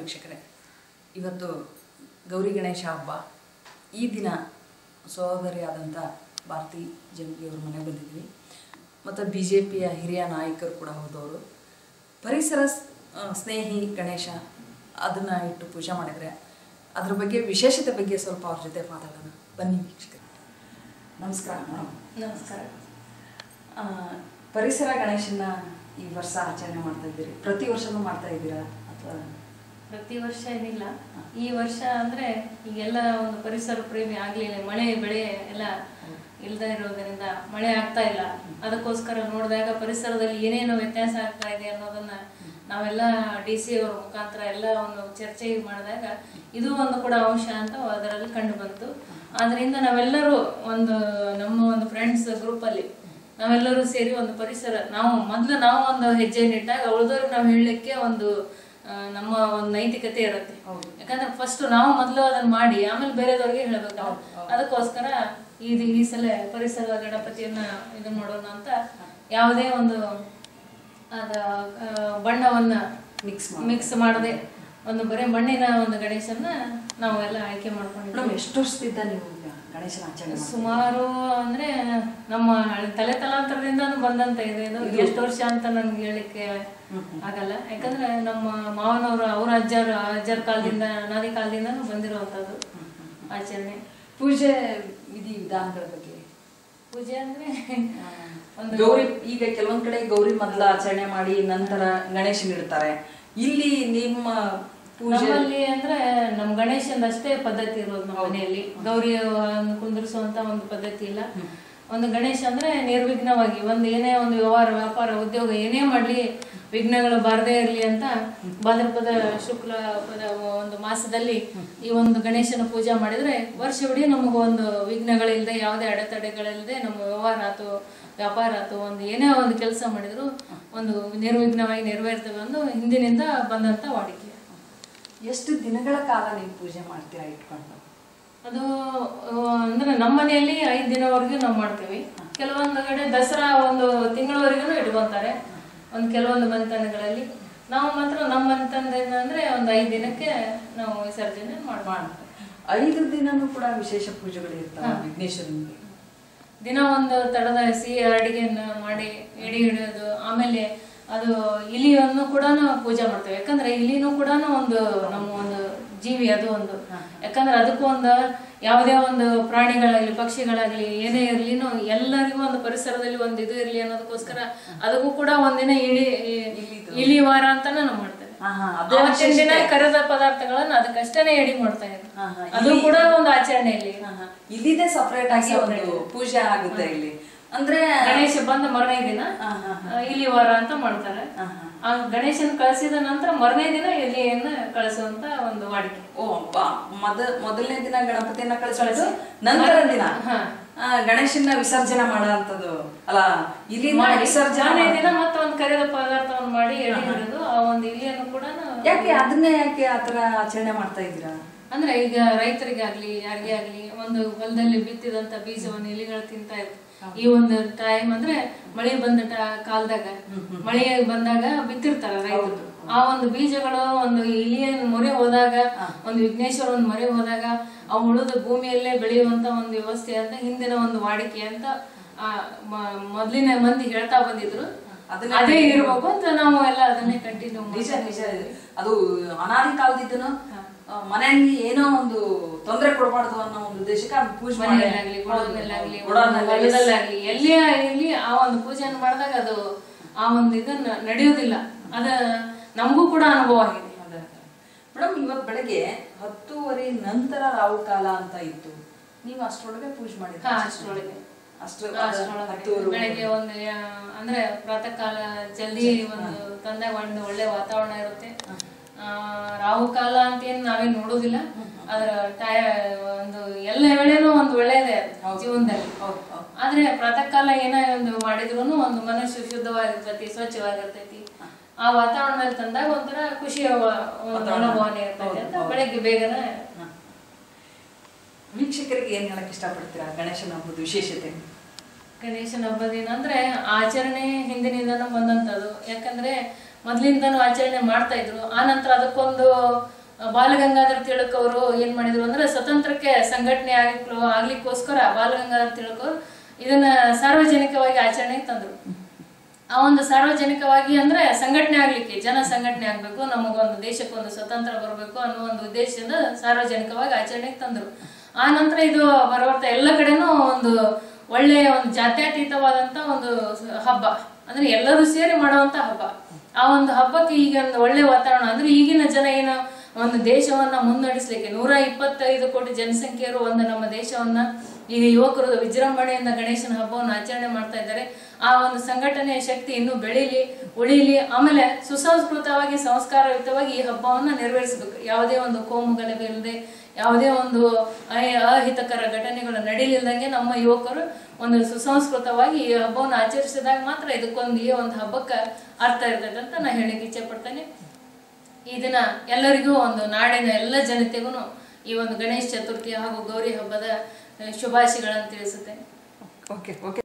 ವೀಕ್ಷಕರೇ ಇವತ್ತು ಗೌರಿ ಗಣೇಶ ಹಬ್ಬ ಈ ದಿನ ಸಹೋದರಿಯಾದಂಥ ಭಾರತಿ ಜಂಗಿಯವ್ರ ಮನೆಗೆ ಬಂದಿದ್ವಿ ಮತ್ತು ಬಿ ಜೆ ಪಿಯ ಹಿರಿಯ ನಾಯಕರು ಕೂಡ ಹೋದವರು ಪರಿಸರ ಸ್- ಆ, ಸ್ನೇಹಿ ಗಣೇಶ ಅದನ್ನು ಇಟ್ಟು ಪೂಜೆ ಮಾಡಿದರೆ ಅದ್ರ ಬಗ್ಗೆ ವಿಶೇಷತೆ ಬಗ್ಗೆ ಸ್ವಲ್ಪ ಅವ್ರ ಜೊತೆ ಮಾತಾಡೋಣ ಬನ್ನಿ ವೀಕ್ಷಕರೇ ನಮಸ್ಕಾರ ಮೇಡಮ್ ನಮಸ್ಕಾರ ಆ, ಪರಿಸರ ಗಣೇಶನ ಈ ವರ್ಷ ಆಚರಣೆ ಮಾಡ್ತಾ ಇದ್ದೀರಿ ಪ್ರತಿ ವರ್ಷನೂ ಮಾಡ್ತಾ ಇದ್ದೀರಾ ಅಥವಾ ಪ್ರತಿ ವರ್ಷ ಏನಿಲ್ಲ ಈ ವರ್ಷ ಅಂದ್ರೆ ಈಗೆಲ್ಲ ಒಂದು ಪರಿಸರ ಪ್ರೇಮಿ ಆಗ್ಲಿಲ್ಲ ಮಳೆ ಬೆಳೆ ಎಲ್ಲ ಇಲ್ದೇ ಇರೋದ್ರಿಂದ ಮಳೆ ಆಗ್ತಾ ಇಲ್ಲ ಅದಕ್ಕೋಸ್ಕರ ನೋಡಿದಾಗ ಪರಿಸರದಲ್ಲಿ ಏನೇನು ವ್ಯತ್ಯಾಸ ಆಗ್ತಾ ಇದೆ ಅನ್ನೋದನ್ನ ನಾವೆಲ್ಲ ಡಿ ಸಿ ಅವ್ರ ಮುಖಾಂತರ ಎಲ್ಲ ಒಂದು ಚರ್ಚೆ ಮಾಡಿದಾಗ ಇದು ಒಂದು ಕೂಡ ಅಂಶ ಅಂತ ಅದರಲ್ಲಿ ಕಂಡು ಬಂತು ಆದ್ರಿಂದ ನಾವೆಲ್ಲರೂ ಒಂದು ನಮ್ಮ ಒಂದು ಫ್ರೆಂಡ್ಸ್ ಗ್ರೂಪಲ್ಲಿ ನಾವೆಲ್ಲರೂ ಸೇರಿ ಒಂದು ಪರಿಸರ ನಾವು ಮೊದಲು ನಾವು ಒಂದು ಹೆಜ್ಜೆ ನಿಟ್ಟಾಗ ಉಳಿದವ್ರಿಗೆ ನಾವು ಹೇಳಲಿಕ್ಕೆ ಒಂದು ಆ, ನಮ್ಮ ಒಂದು ನೈತಿಕತೆ ಇರುತ್ತೆ ಯಾಕಂದ್ರೆ ಫಸ್ಟ್ ನಾವು ಮೊದಲು ಅದನ್ನ ಮಾಡಿ ಆಮೇಲೆ ಬೇರೆದವ್ರಿಗೆ ಹೇಳ್ಬೇಕು ಅದಕ್ಕೋಸ್ಕರ ಇದು ಈ ಸಲ ಪರಿಸರ ಗಣಪತಿಯನ್ನ ಇದನ್ನ ಮಾಡೋಣ ಅಂತ ಯಾವುದೇ ಒಂದು ಅದ ಆ, ಬಣ್ಣವನ್ನ ಮಿಕ್ಸ್ ಮಿಕ್ಸ್ ಮಾಡದೆ ಒಂದು ಬರೀ ಮಣ್ಣಿನ ಒಂದು ಗಣೇಶನ್ನ ನಾವು ಎಲ್ಲ ಆಯ್ಕೆ ಮಾಡ್ಕೊಂಡಿದ್ದೀವಿ ಮೇಡಮ್ ಎಷ್ಟು ವರ್ಷದಿಂದ ನೀವು ಈಗ ಗಣೇಶನ ಆಚರಣೆ ಮಾಡ್ತಾ ಸುಮಾರು ಅಂದ್ರೆ ನಮ್ಮ ಹಳೆ- ತಲೆ ತಲಾಂತರದಿಂದ ಬಂದಂತ ಇದೆ ಇದು ಎಷ್ಟು ವರ್ಷ ಅಂತ ನನ್ಗೆ ಹೇಳಿಕ್ಕೆ ಆಗಲ್ಲ ಯಾಕಂದ್ರೆ ನಮ್ಮ ಮಾವನವರು ಅವ್ರ ಅಜ್ಜರ ಅಜ್ಜರ ಕಾಲದಿಂದ ಅನಾದಿ ಕಾಲದಿಂದನೂ ಬಂದಿರುವಂತದ್ದು ಆಚರಣೆ ಪೂಜೆ ವಿಧಿ ವಿಧಾನಗಳ ಬಗ್ಗೆ ಪೂಜೆ ಅಂದ್ರೆ ಒಂದು ಗೌರಿ ಈಗ ಕೆಲವೊಂದ್ ಕಡೆ ಗೌರಿ ಮೊದಲ ಆಚರಣೆ ಮಾಡಿ ನಂತರ ಗಣೇಶನ್ ಇಡ್ತಾರೆ ಇಲ್ಲಿ ನಿಮ್ಮ ಪೂಜೆ ನಮ್ಮಲ್ಲಿ ಅಂದ್ರೆ ನಮ್ ಗಣೇಶಂದ ಅಷ್ಟೇ ಪದ್ಧತಿ ಇರೋದು ನಮ್ಮ ಮನೆಯಲ್ಲಿ ಗೌರಿ ಕುಂದಿರಿಸುವಂತ ಒಂದು ಪದ್ಧತಿ ಇಲ್ಲ ಒಂದು ಗಣೇಶ ಅಂದ್ರೆ ನಿರ್ವಿಘ್ನವಾಗಿ ಒಂದ್ ಏನೇ ಒಂದು ವ್ಯವಹಾರ ವ್ಯಾಪಾರ ಉದ್ಯೋಗ ಏನೇ ಮಾಡ್ಲಿ ವಿಘ್ನಗಳು ಬಾರದೇ ಇರಲಿ ಅಂತ ಭಾದ್ರಪದ ಶುಕ್ಲ ಪದ ಒಂದು ಮಾಸದಲ್ಲಿ ಈ ಒಂದು ಗಣೇಶನ ಪೂಜೆ ಮಾಡಿದ್ರೆ ವರ್ಷವಿಡೀ ನಮಗೆ ಒಂದು ವಿಘ್ನಗಳಿಲ್ಲದೆ ಯಾವುದೇ ಅಡೆತಡೆಗಳಿಲ್ಲದೆ ನಮ್ಮ ವ್ಯವಹಾರ ಆತು ವ್ಯಾಪಾರ ಆತು ಒಂದು ಏನೇ ಒಂದು ಕೆಲಸ ಮಾಡಿದ್ರು ಒಂದು ನಿರ್ವಿಘ್ನವಾಗಿ ನೆರವೇರ್ತವೆ ಒಂದು ಹಿಂದಿನಿಂದ ಬಂದಂತ ವಾಡಿಕೆ ಎಷ್ಟು ದಿನಗಳ ಕಾಲ ನೀವು ಪೂಜೆ ಮಾಡ್ತೀರಾ ಇಟ್ಕೊಂಡು ಅದು ಆ, ಅಂದ್ರೆ ನಮ್ಮ ಮನೆಯಲ್ಲಿ ಐದ್ ದಿನವರೆಗೂ ನಾವು ಮಾಡ್ತೀವಿ ಕೆಲವೊಂದು ಕಡೆ ದಸರಾ ಒಂದು ತಿಂಗಳವರೆಗೂ ಇಟ್ಕೊಂತಾರೆ ಒಂದು ಕೆಲವೊಂದು ಮನೆತನಗಳಲ್ಲಿ ನಾವು ಮಾತ್ರ ನಮ್ಮ ಮನೆತನದಿಂದ ಅಂದ್ರೆ ಒಂದು ಐದ್ ದಿನಕ್ಕೆ ನಾವು ವಿಸರ್ಜನೆ ಮಾಡ್ಬೋದು ಐದು ದಿನನೂ ಕೂಡ ವಿಶೇಷ ಪೂಜೆಗಳು ಇರ್ತಾವೆ ವಿಘ್ನೇಶ್ವರನಿಗೆ ದಿನ ಒಂದು ತಡದ ಸಿಹಿ ಅಡಿಗೆಯನ್ನ ಮಾಡಿ ಎಡಿ ಹಿಡಿಯೋದು ಆಮೇಲೆ ಅದು ಇಲಿಯನ್ನು ಕೂಡ ನಾವು ಪೂಜೆ ಮಾಡ್ತೇವೆ ಯಾಕಂದ್ರೆ ಇಲಿನೂ ಕೂಡ ಒಂದು ನಮ್ಮ ಒಂದು ಜೀವಿ ಅದು ಒಂದು ಯಾಕಂದ್ರೆ ಅದಕ್ಕೂ ಒಂದು ಯಾವುದೇ ಒಂದು ಪ್ರಾಣಿಗಳಾಗ್ಲಿ ಪಕ್ಷಿಗಳಾಗ್ಲಿ ಏನೇ ಇರ್ಲಿನೂ ಎಲ್ಲರಿಗೂ ಒಂದು ಪರಿಸರದಲ್ಲಿ ಒಂದು ಇದು ಇರ್ಲಿ ಅನ್ನೋದಕ್ಕೋಸ್ಕರ ಅದಕ್ಕೂ ಕೂಡ ಒಂದಿನ ಇಳಿ ಇಲಿ ವಾರ ಅಂತಾನೆ ನಾವು ಮಾಡ್ತೇವೆ ಹಾ ಹಾ ಅವತ್ತಿನ ದಿನ ಕರೆದ ಪದಾರ್ಥಗಳನ್ನ ಅದಕ್ಕಷ್ಟೇನೆ ಎಡಿ ಮಾಡ್ತಾ ಇದ್ರು ಹಾ, ಹಾ. ಅದು ಕೂಡ ಒಂದು ಆಚರಣೆಯಲ್ಲಿ ಹಾ, ಹಾ. ಇಲ್ಲಿದೆ ಸಪರೇಟ್ ಆಗಿ ಒಂದು ಪೂಜೆ ಆಗುತ್ತೆ ಇಲ್ಲಿ ಅಂದ್ರೆ ಗಣೇಶ ಬಂದ ಮರನೇ ದಿನ ಹಾ, ಹಾ, ಆ, ಇಲಿ ವಾರ ಅಂತ ಮಾಡ್ತಾರೆ ಹಾ, ಹಾ. ಆ ಗಣೇಶನ್ ಕಳಿಸಿದ ನಂತರ ಮರನೇ ದಿನ ಇಲಿಯನ್ನ ಕಳಿಸುವಂತ ಒಂದು ವಾಡಿಕೆ ಓ ಬಾ ಮೊದ ಮೊದಲನೇ ದಿನ ಗಣಪತಿಯನ್ನ ಕಳಿಸ್ಬಿಟ್ಟು ನಂತರ ದಿನ ಹಾ. ಆ, ಗಣೇಶನ್ನ ವಿಸರ್ಜನೆ ಮಾಡೋಂಥದ್ದು ಅಲ್ಲ ಇಲ್ಲಿಂದ ಮಾಡಿ ವಿಸರ್ಜನೆ ಮಾರನೇ ದಿನ ಮತ್ತೆ ಒಂದು ಕರಿದ ಪದಾರ್ಥವನ್ನು ಮಾಡಿ ಎಡಿ ಹಿಡಿದು ಆ ಒಂದು ಇಲಿಯನ್ನು ಕೂಡ ನಾವು- ಯಾಕೆ ಅದನ್ನೇ ಯಾಕೆ ಆತರ ಆಚರಣೆ ಮಾಡ್ತಾ ಇದ್ದೀರಾ ಅಂದ್ರೆ ಈಗ ರೈತರಿಗಾಗ್ಲಿ ಯಾರಿಗೇ ಆಗ್ಲಿ ಒಂದು ಹೊಲದಲ್ಲಿ ಬಿತ್ತಿದಂತ ಬೀಜವನ್ನು ಇಲಿಗಳು ತಿಂತಾ ಇತ್ತು ಈ ಒಂದು ಟೈಮ್ ಅಂದ್ರೆ ಮಳೆ ಬಂದ ಟ- ಕಾಲದಾಗ ಮಳೆ ಬಂದಾಗ ಬಿತ್ತಿರ್ತಾರ ರೈತರು ಆ ಒಂದು ಬೀಜಗಳು ಒಂದು ಇಲಿಯ ಮೊರೆ ಹೋದಾಗ ಒಂದು ವಿಘ್ನೇಶ್ವರ ಒಂದು ಮೊರೆ ಹೋದಾಗ ಅವು ಉಳಿದ ಭೂಮಿಯಲ್ಲೇ ಬೆಳೆಯುವಂತ ಒಂದು ವ್ಯವಸ್ಥೆ ಅಂತ ಹಿಂದಿನ ಒಂದು ವಾಡಿಕೆ ಅಂತ ಆ ಮ- ಮೊದ್ಲಿನ ಮಂದಿ ಹೇಳ್ತಾ ಬಂದಿದ್ರು ಅದನ್ನೇ ಅದೇ ಇರ್ಬೇಕು ಅಂತ ನಾವು ಎಲ್ಲ ಅದನ್ನೇ ಕಂಟಿನ್ಯೂ ನಿಜ ನಿಜ ಇದು. ಅದು ಅನಾದಿ ಕಾಲದಿದ್ದನು ಮನೆಯಲ್ಲಿ ಏನೋ ಒಂದು ತೊಂದರೆ ಕೊಡಬಾರ್ದು ಅನ್ನೋ ಒಂದು ಉದ್ದೇಶಕ್ಕೆ ಅದನ್ನ ಪೂಜೆ ಮಾಡಿ ಮನೆಯಲ್ಲಾಗ್ಲಿ ಗೋಡೌನಲ್ಲಾಗ್ಲಿ ಗೋಡೌನಲ್ಲಾಗ್ಲಿ ಹೊಲದಲ್ಲಾಗ್ಲಿ ಎಲ್ಲಿಯೇ ಇರ್ಲಿ ಆ ಒಂದು ಪೂಜೆಯನ್ನು ಮಾಡಿದಾಗ ಅದು ಆ ಒಂದು ಇದನ್ನ ನಡೆಯೋದಿಲ್ಲ ಅದ ನಮಗೂ ಕೂಡ ಅನುಭವ ಆಗಿದೆ ಮೇಡಮ್ ಇವತ್ತು ಬೆಳಗ್ಗೆ ಹತ್ತೂವರೆ ನಂತರ ರಾವು ಕಾಲ ಅಂತ ಇತ್ತು ನೀವು ಅಷ್ಟರೊಳಗೆ ಪೂಜೆ ಹಾ, ಮಾಡಿದ್ರೆ ಅಷ್ಟ್ರೊಳಗೆ ಅಷ್ಟು ಅಷ್ಟ್ರೊಳಗೆ ಹತ್ತೂವರೆ ಬೆಳಗ್ಗೆ ಒಂದು ಯಾ- ಅಂದ್ರೆ ಪ್ರಾತಃ ಕಾಲ ಜಲ್ದಿ ಒಂದು ತಂದಾಗ ಒಂದು ಒಳ್ಳೆ ವಾತಾವರಣ ಇರುತ್ತೆ ಆ, ರಾಹು ಕಾಲ ಅಂತ ಏನ್ ನಾವೇನ್ ನೋಡೋದಿಲ್ಲ ಅದ್ರ ಟಯ ಒಂದು ಎಲ್ಲ ವೇಳೆನೂ ಒಂದು ಒಳ್ಳೇದೇ ಅದು ಜೀವನದಲ್ಲಿ ಹೌದು, ಹೌದು. ಆದ್ರೆ ಪ್ರಾತಃ ಕಾಲ ಏನೇ ಒಂದು ಮಾಡಿದ್ರು ಒಂದು ಮನಸ್ಸು ಶುದ್ಧವಾಗಿರ್ತೈತಿ ಸ್ವಚ್ಛವಾಗಿರ್ತೈತಿ ಆ ವಾತಾವರಣದಲ್ಲಿ ತಂದಾಗ ಒಂಥರ ಖುಷಿಯ ವ- ಒಂದು ಮನೋಭಾವನೆ ಇರ್ತೈತಿ ಅಂತ ಬೆಳಗ್ಗೆ ಬೇಗನೆ ವೀಕ್ಷಕರಿಗೆ ಏನ್ ಹೇಳಕ್ ಇಷ್ಟಪಡ್ತೀರಾ ಗಣೇಶನ ಹಬ್ಬದ ವಿಶೇಷತೆ ಗಣೇಶನ ಹಬ್ಬದ ದಿನ ಅಂದ್ರೆ ಆಚರಣೆ ಹಿಂದಿನಿಂದನೂ ಬಂದಂಥದ್ದು ಯಾಕಂದ್ರೆ ಮೊದಲಿಂದನೂ ಆಚರಣೆ ಮಾಡ್ತಾ ಇದ್ರು ಆ ನಂತರ ಅದಕ್ಕೊಂದು ಆ, ಬಾಲಗಂಗಾಧರ ತಿಲಕ್ ಅವರು ಏನ್ ಮಾಡಿದ್ರು ಅಂದ್ರೆ ಸ್ವತಂತ್ರಕ್ಕೆ ಸಂಘಟನೆ ಆಗ್ಲಿಕ್ಕೆ ಆಗ್ಲಿಕ್ಕೋಸ್ಕರ ಬಾಲಗಂಗಾಧರ ತಿಲಕ್ ಅವರು ಇದನ್ನ ಸಾರ್ವಜನಿಕವಾಗಿ ಆಚರಣೆಗೆ ತಂದ್ರು ಆ ಒಂದು ಸಾರ್ವಜನಿಕವಾಗಿ ಅಂದ್ರೆ ಸಂಘಟನೆ ಆಗ್ಲಿಕ್ಕೆ ಜನ ಸಂಘಟನೆ ಆಗ್ಬೇಕು ನಮಗೊಂದು ದೇಶಕ್ಕೊಂದು ಸ್ವತಂತ್ರ ಬರಬೇಕು ಅನ್ನೋ ಒಂದು ಉದ್ದೇಶದಿಂದ ಸಾರ್ವಜನಿಕವಾಗಿ ಆಚರಣೆಗೆ ತಂದ್ರು ಆ ನಂತರ ಇದು ಬರುವಂತ ಎಲ್ಲ ಕಡೆನೂ ಒಂದು ಒಳ್ಳೆಯ ಒಂದು ಜಾತ್ಯತೀತವಾದಂತ ಒಂದು ಹಬ್ಬ ಅಂದ್ರೆ ಎಲ್ಲರೂ ಸೇರಿ ಮಾಡುವಂತ ಹಬ್ಬ ಆ ಒಂದು ಹಬ್ಬಕ್ಕೆ ಈಗ ಒಂದು ಒಳ್ಳೆ ವಾತಾವರಣ ಅಂದ್ರೆ ಈಗಿನ ಜನ ಏನು ಒಂದು ದೇಶವನ್ನ ಮುನ್ನಡೆಸಲಿಕ್ಕೆ ನೂರ ಇಪ್ಪತ್ತೈದು ಕೋಟಿ ಜನಸಂಖ್ಯೆ ಇರುವ ಒಂದು ನಮ್ಮ ದೇಶವನ್ನ ಈಗ ಯುವಕರು ವಿಜೃಂಭಣೆಯಿಂದ ಗಣೇಶನ ಹಬ್ಬವನ್ನು ಆಚರಣೆ ಮಾಡ್ತಾ ಇದ್ದಾರೆ ಆ ಒಂದು ಸಂಘಟನೆಯ ಶಕ್ತಿ ಇನ್ನೂ ಬೆಳೀಲಿ ಉಳಿಲಿ ಆಮೇಲೆ ಸುಸಂಸ್ಕೃತವಾಗಿ ಸಂಸ್ಕಾರಯುತವಾಗಿ ಈ ಹಬ್ಬವನ್ನ ನೆರವೇರಿಸಬೇಕು ಯಾವುದೇ ಒಂದು ಕೋಮು ಗಲಭೆ ಇಲ್ಲದೆ ಯಾವುದೇ ಒಂದು ಅಹಿ- ಅಹಿತಕರ ಘಟನೆಗಳು ನಡೀಲಿಲ್ದಂಗೆ ನಮ್ಮ ಯುವಕರು ಒಂದು ಸುಸಂಸ್ಕೃತವಾಗಿ ಈ ಹಬ್ಬವನ್ನು ಆಚರಿಸಿದಾಗ ಮಾತ್ರ ಇದಕ್ಕೊಂದು ಈ ಒಂದು ಹಬ್ಬಕ್ಕೆ ಅರ್ಥ ಇರ್ತದೆ ಅಂತ ನಾ ಹೇಳಿಕ್ಕೆ ಇಚ್ಛೆ ಪಡ್ತೇನೆ ಈ ದಿನ ಎಲ್ಲರಿಗೂ ಒಂದು ನಾಡಿನ ಎಲ್ಲ ಜನತೆಗೂ ಈ ಒಂದು ಗಣೇಶ ಚತುರ್ಥಿ ಹಾಗೂ ಗೌರಿ ಹಬ್ಬದ ಆ, ಶುಭಾಶಯಗಳನ್ನು ತಿಳಿಸುತ್ತೇನೆ ಓಕೆ ಓಕೆ